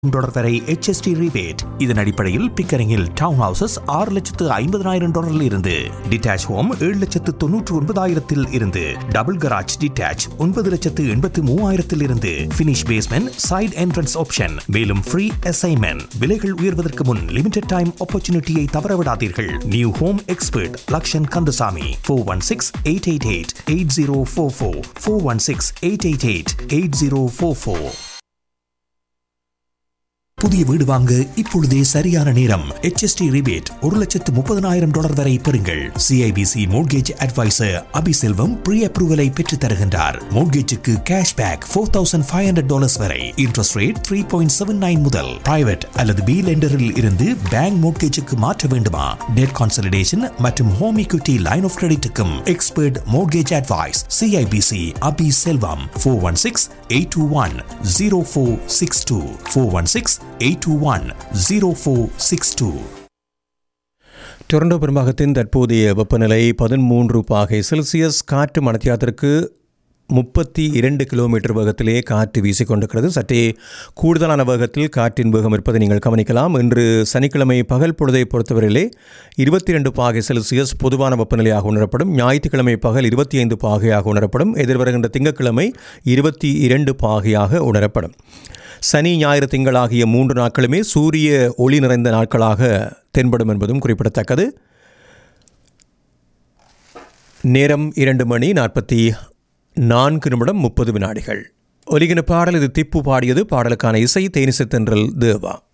dollar வரை HST rebate இதன் அடிப்படையில் பிக்கரிங்கில் டவுன் ஹவுசஸ் ஆறு லட்சத்து ஐம்பதனாயிரம் டாலரில் இருந்து டிட்டாச் ஹோம் ஏழு லட்சத்து தொன்னூற்று ஒன்பதாயிரத்தில் இருந்து டபுள் கராஜ் டிட்டாச் ஒன்பது லட்சத்து எண்பத்து மூவாயிரத்தில் இருந்து finish basement side entrance option மேலும் ஃப்ரீ அசைன்மெண்ட் விலைகள் உயர்வதற்கு முன் லிமிடெட் டைம் ஆப்பர்ச்சுனிட்டியை தவறவிடாதீர்கள் new home expert Lakshan Kandasamy four one six eight eight eight eight zero four four four one six eight eight eight eight zero four four புதிய வீடு வாங்க இப்பொழுதே சரியான நேரம் HST ரிபேட் ஒரு லட்சத்து முப்பதனாயிரம் டாலர் வரை பெறுங்கள் CIBC mortgage advisor Abiselvam pre அப்ரூவலை பெற்றுத் தருகின்றார் மோட்கேஜுக்கு cash back four thousand five hundred dollars வரை interest rate three point seven nine முதல் பிரைவேட் அல்லது பி லெண்டரில் இருந்து பேங்க் மோட்கேஜுக்கு மாற்ற வேண்டுமா டெட் கான்சலிடேஷன் மற்றும் ஹோம் equity லைன் ஆஃப் கிரெடிட்டுக்கும் expert mortgage advice CIBC Abi Selvam four one six eight two one zero four six two four one six eight two one zero four six two Toronto பெரும்பாகத்தின் தற்போதைய வெப்பநிலை பதிமூன்று பாகை Celsius காற்று மணத்தியாத்திற்கு முப்பத்தி இரண்டு கிலோமீட்டர் வேகத்திலே காற்று வீசிக்கொண்டிருக்கிறது சற்றே கூடுதலான வேகத்தில் காற்றின் வேகம் இருப்பதை நீங்கள் கவனிக்கலாம் இன்று சனிக்கிழமை பகல் பொழுதை பொறுத்தவரையிலே இருபத்தி ரெண்டு பாகை செல்சியஸ் பொதுவான வெப்பநிலையாக உணரப்படும் ஞாயிற்றுக்கிழமை பகல் இருபத்தி ஐந்து பாகையாக உணரப்படும் எதிர்வருகின்ற திங்கட்கிழமை இருபத்தி இரண்டு பாகையாக உணரப்படும் சனி ஞாயிறு திங்கள் ஆகிய மூன்று நாட்களுமே சூரிய ஒளி நிறைந்த நாட்களாக தென்படும் என்பதும் குறிப்பிடத்தக்கது நேரம் இரண்டு மணி நாற்பத்தி நான்கு நிமிடம் முப்பது வினாடிகள் ஒலிகின பாடல் இது திப்பு பாடியது பாடலுக்கான இசை தேனிசை தென்றல் தேவா